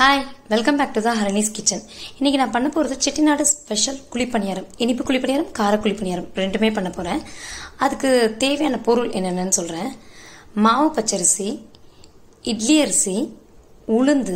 hi welcome back to the Harani's kitchen இன்னைக்கு நான் பண்ண போகிறது செட்டிநாடு ஸ்பெஷல் குழிப்பணியாரம் இனிப்பு குழிப்பணியாரம் கார குழிப்பணியாரம் ரெண்டுமே பண்ண போகிறேன் அதுக்கு தேவையான பொருள் என்னென்னு சொல்கிறேன் மாவு பச்சரிசி இட்லி அரிசி உளுந்து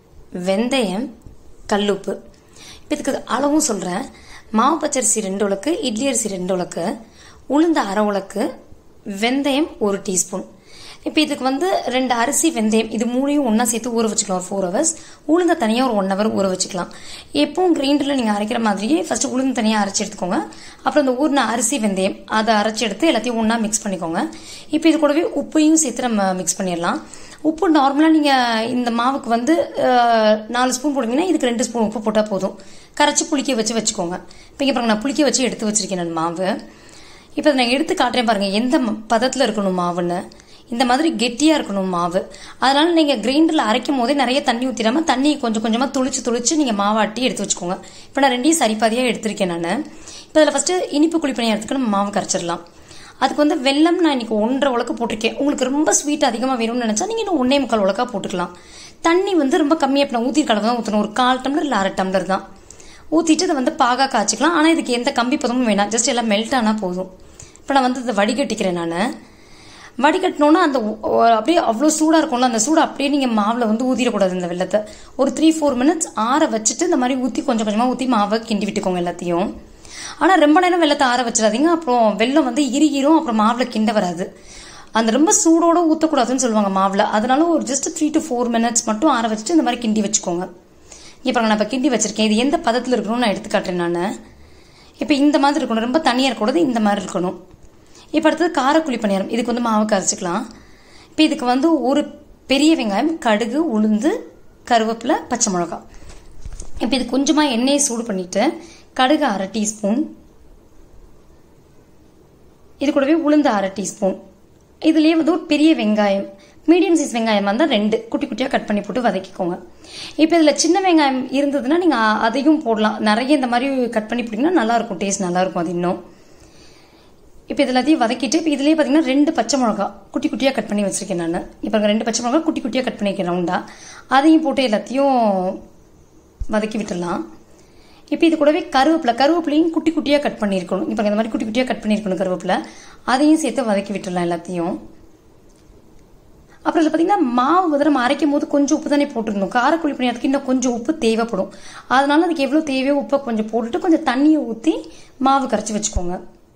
வெந்தயம் கல்லுப்பு இப்போ இதுக்கு அளவும் சொல்கிறேன் மாவு பச்சரிசி ரெண்டு உலக்கு இட்லி அரிசி ரெண்டு உலக்கு உளுந்து அரை உலக்கு வெந்தயம் ஒரு டீஸ்பூன் இப்போ இதுக்கு வந்து ரெண்டு அரிசி வெந்தயம் இது மூணையும் ஒன்றா சேர்த்து ஊற வச்சுக்கலாம் ஃபோர் ஹவர்ஸ் உளுந்த தனியாக ஒரு ஒன் ஹவர் ஊற வச்சுக்கலாம் எப்பவும் கிரைண்டரில் நீங்கள் அரைக்கிற மாதிரியே ஃபர்ஸ்ட் உளுந்து தனியாக அரைச்சி எடுத்துக்கோங்க அப்புறம் இந்த ஊறின அரிசி வெந்தயம் அதை அரைச்சி எடுத்து எல்லாத்தையும் ஒன்றா மிக்ஸ் பண்ணிக்கோங்க இப்போ இது கூடவே உப்பையும் சேர்த்து நம்ம மிக்ஸ் பண்ணிடலாம் உப்பு நார்மலாக நீங்கள் இந்த மாவுக்கு வந்து அஹ், நாலு ஸ்பூன் போடுவீங்கன்னா இதுக்கு ரெண்டு ஸ்பூன் உப்பு போட்டால் போதும் கரைச்சி புளிக்க வச்சு வச்சுக்கோங்க இப்போ இங்கே பாருங்க நான் புளிக்க வச்சு எடுத்து வச்சிருக்கேன் நான் மாவு இப்போ இதை நான் எடுத்து காட்டுறேன் பாருங்க எந்த ம- பதத்துல இருக்கணும் மாவுன்னு இந்த மாதிரி கெட்டியா இருக்கணும் மாவு அதனால நீங்க கிரைண்டர்ல அரைக்கும் போதே நிறைய தண்ணி ஊத்திடாம தண்ணி கொஞ்சம் கொஞ்சமா துளிச்சு துளிச்சு நீங்க மாவாட்டி எடுத்து வச்சுக்கோங்க இப்போ நான் ரெண்டையும் சரிபாதியா எடுத்திருக்கேன் நான் இப்போ இதில் ஃபர்ஸ்ட் இனிப்பு குழிப்பணியாரத்துக்கு நம்ம மாவு கரைச்சிடலாம் அதுக்கு வந்து வெல்லம் நான் இன்னைக்கு ஒன்றரை உலக்கு போட்டிருக்கேன் உங்களுக்கு ரொம்ப ஸ்வீட் அதிகமாக வேணும்னு நினைச்சா நீங்க இன்னும் ஒன்னே முக்கால் உலக்கா போட்டுக்கலாம் தண்ணி வந்து ரொம்ப கம்மியாக இப்போ நான் ஊற்றி கலவு தான் ஊற்றணும் ஒரு கால் டம்ளர் இல்லை அரை டம்ளர் தான் ஊற்றிட்டு இதை வந்து பாகா காய்ச்சிக்கலாம் ஆனால் இதுக்கு எந்த கம்பி பதமும் வேணாம் ஜஸ்ட் எல்லாம் மெல்ட் ஆனால் போதும் இப்போ நான் வந்து இதை வடிகட்டிக்கிறேன் நான் வடிகட்டினோன்னா அந்த உ- ஒ- அப்படியே அவ்வளோ சூடாக இருக்கும்ல அந்த சூடு அப்படியே நீங்கள் மாவில் வந்து ஊற்றிடக்கூடாது இந்த வெள்ளத்தை ஒரு த்ரீ ஃபோர் மினிட்ஸ் ஆற வச்சுட்டு இந்த மாதிரி ஊற்றி கொஞ்சம் கொஞ்சமாக ஊற்றி மாவை கிண்டி விட்டுக்கோங்க எல்லாத்தையும் ஆனால் ரொம்ப நேரம் வெள்ளத்தை ஆற வச்சிடாதீங்க அப்புறம் வெள்ளம் வந்து இறுகிரும் அப்புறம் மாவில் கிண்ட வராது அந்த ரொம்ப சூடோட ஊற்றக்கூடாதுன்னு சொல்லுவாங்க மாவில் அதனால ஒரு just three to four minutes மட்டும் ஆற வச்சுட்டு இந்த மாதிரி கிண்டி வச்சுக்கோங்க இப்போ நான் இப்போ கிண்டி வச்சிருக்கேன் இது எந்த பதத்தில் இருக்கணும்னு நான் எடுத்து காட்டுறேன் நான் இப்போ இந்த மாதிரி இருக்கணும் ரொம்ப தனியாக இருக்கக்கூடாது இந்த மாதிரி இருக்கணும் இப்போ அடுத்தது காரக்குழி பணியாரம் இதுக்கு வந்து மாவு கரைச்சிக்கலாம் இப்போ இதுக்கு வந்து ஒரு பெரிய வெங்காயம் கடுகு உளுந்து கருவேப்பிலை பச்சை மிளகாய் இப்போ இது கொஞ்சமாக எண்ணெயை சூடு பண்ணிட்டு கடுகு அரை டீஸ்பூன் இது கூடவே உளுந்து அரை டீஸ்பூன் இதுலயே வந்து ஒரு பெரிய வெங்காயம் மீடியம் சைஸ் வெங்காயம் வந்தால் ரெண்டு குட்டி குட்டியாக கட் பண்ணி போட்டு வதக்கிக்கோங்க இப்போ இதில் சின்ன வெங்காயம் இருந்ததுன்னா நீங்கள் அதையும் போடலாம் நிறைய இந்த மாதிரி கட் பண்ணி போட்டிங்கன்னா நல்லா இருக்கும் டேஸ்ட் நல்லா இருக்கும் அது இன்னும் இப்போ இது எல்லாத்தையும் வதக்கிட்டு இப்போ இதுலேயே பார்த்தீங்கன்னா ரெண்டு பச்சை மிளகா குட்டி குட்டியாக கட் பண்ணி வச்சிருக்கேன் நான் இப்போ அங்க ரெண்டு பச்சை மிளகா குட்டி குட்டியாக கட் பண்ணியிருக்கேன் ரவுண்டா அதையும் போட்டு எல்லாத்தையும் வதக்கி விட்டுடலாம் இப்போ இது கூடவே கருவேப்பிலை கருவேப்பிலையும் குட்டி குட்டியாக கட் பண்ணியிருக்கணும் இப்போ இந்த மாதிரி குட்டி குட்டியாக கட் பண்ணியிருக்கணும் கருவேப்பிலை அதையும் சேர்த்து வதக்கி விட்டுடலாம் எல்லாத்தையும் அப்புறம் இதில் பார்த்தீங்கன்னா மாவு வந்து நம்ம அரைக்கும் போது கொஞ்சம் உப்பு தானே போட்டுருந்தோம் காரக்குழி பணியாரத்துக்கு இன்னும் கொஞ்சம் உப்பு தேவைப்படும் அதனால அதுக்கு எவ்வளோ தேவையோ உப்பை கொஞ்சம் போட்டுட்டு கொஞ்சம் தண்ணியை ஊற்றி மாவு கரைச்சி வச்சுக்கோங்க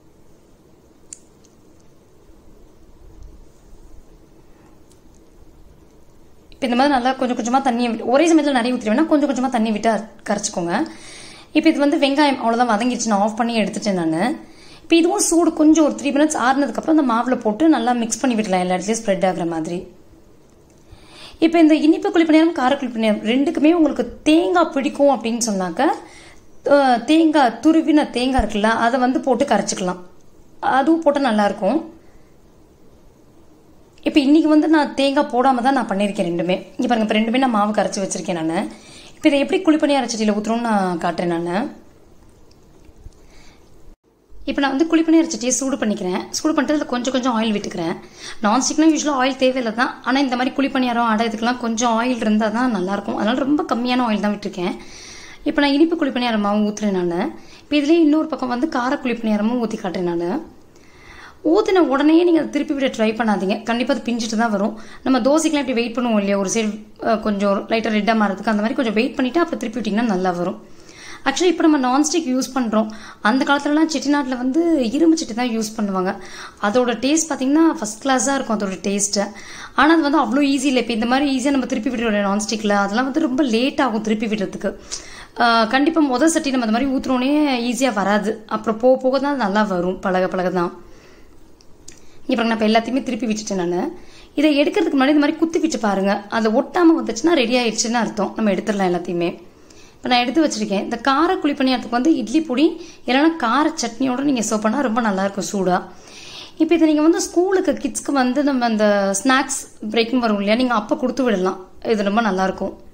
இப்போ இந்த மாதிரி நல்லா கொஞ்சம் கொஞ்சமாக தண்ணியை விட்டு ஒரே சமயத்தில் நிறைய ஊற்றி வேணா கொஞ்சம் கொஞ்சமாக தண்ணி விட்டு அர- கரைச்சிக்கோங்க இப்போ இது வந்து வெங்காயம் அவ்வளோதான் வதங்கிடுச்சு நான் ஆஃப் பண்ணி எடுத்துட்டேன் நான் இப்போ இதுவும் சூடு கொஞ்சம் ஒரு த்ரீ மினிட்ஸ் ஆறுனதுக்கப்புறம் இந்த மாவில் போட்டு நல்லா மிக்ஸ் பண்ணி விடலாம் எல்லா இடத்துலையும் ஸ்ப்ரெட் ஆகுற மாதிரி இப்போ இந்த இனிப்பு குழிப்பணியாரம் கார குழிப்பணியாரம் ரெண்டுக்குமே உங்களுக்கு தேங்காய் பிடிக்கும் அப்படின்னு சொன்னாக்க அஹ், தேங்காய் துருவின தேங்காய் இருக்குல்ல அதை வந்து போட்டு கரைச்சிக்கலாம் அதுவும் போட்டால் நல்லாயிருக்கும் இப்போ இன்னைக்கு வந்து நான் தேங்காய் போடாம தான் நான் பண்ணியிருக்கேன் ரெண்டுமே இங்கே பாருங்க இப்போ ரெண்டுமே நான் மாவு கரைச்சி வச்சிருக்கேன் நான் இப்போ இதை எப்படி குழிப்பணியார சட்டியில் ஊற்றுறோம்னு நான் காட்டுறேன் நான் இப்போ நான் வந்து குழிப்பணியார சட்டியை சூடு பண்ணிக்கிறேன் சூடு பண்ணிட்டு அதில் கொஞ்சம் கொஞ்சம் ஆயில் விட்டுக்கிறேன் நான்ஸ்டிக்னா யூஸ்வலாக ஆயில் தேவையில்லை தான் ஆனால் இந்த மாதிரி குழிப்பணியாரம் அடை இதுக்கெல்லாம் கொஞ்சம் ஆயில் இருந்தால் தான் நல்லாயிருக்கும் அதனால ரொம்ப கம்மியான ஆயில் தான் விட்டுருக்கேன் இப்போ நான் இனிப்பு குழிப்பணியாரம் மாவு ஊற்றுறேன் நான் இப்போ இதுலேயே இன்னொரு பக்கம் வந்து கார குழிப்பணியாரமும் ஊற்றி காட்டுறேன் நான் ஊற்றின உடனே நீங்கள் அதை திருப்பி விட ட்ரை பண்ணாதீங்க கண்டிப்பாக அது பிஞ்சிட்டு தான் வரும் நம்ம தோசைக்கெலாம் இப்படி வெயிட் பண்ணுவோம் இல்லையா ஒரு சைடு கொஞ்சம் லைட்டாக ரெட்டாக மாறதுக்கு அந்த மாதிரி கொஞ்சம் வெயிட் பண்ணிவிட்டு அப்புறம் திருப்பி விட்டிங்கன்னா நல்லா வரும் ஆக்சுவலி இப்போ நம்ம நான்ஸ்டிக் யூஸ் பண்ணுறோம் அந்த காலத்துலலாம் செட்டிநாட்டில் வந்து இரும்பு சட்டி தான் யூஸ் பண்ணுவாங்க அதோட டேஸ்ட் பார்த்தீங்கன்னா ஃபஸ்ட் கிளாஸாக இருக்கும் அதோட டேஸ்ட்டு ஆனால் அது வந்து அவ்வளோ ஈஸி இல்லை இப்போ இந்த மாதிரி ஈஸியாக நம்ம திருப்பி விடுறோம் நான்ஸ்டிக்கில் அதெல்லாம் வந்து ரொம்ப லேட் ஆகும் திருப்பி விடுறதுக்கு கண்டிப்பாக முதல் சட்டி நம்ம அந்த மாதிரி ஊற்றுறோன்னே ஈஸியாக வராது அப்புறம் போக போக தான் அது நல்லா வரும் பழக பழக தான் இப்போ நான் இப்போ எல்லாத்தையுமே திருப்பி விட்டுட்டேன் நான் இதை எடுக்கிறதுக்கு முன்னாடி இந்த மாதிரி குத்தி விட்டு பாருங்க அது ஒட்டாமல் வந்துச்சுன்னா ரெடி ஆயிடுச்சுன்னு அர்த்தம் நம்ம எடுத்துடலாம் எல்லாத்தையுமே இப்போ நான் எடுத்து வச்சிருக்கேன் இந்த கார குழிப்பணியாரத்துக்கு வந்து இட்லி பொடி இல்லைன்னா கார சட்னியோட நீங்கள் சர்வ் பண்ணால் ரொம்ப நல்லா இருக்கும் சூடாக இப்போ இதை நீங்கள் வந்து ஸ்கூலுக்கு கிட்ஸ்க்கு வந்து நம்ம அந்த ஸ்நாக்ஸ் பிரேக்கிங் வரும் இல்லையா நீங்கள் அப்போ கொடுத்து விடலாம் இது ரொம்ப நல்லா இருக்கும்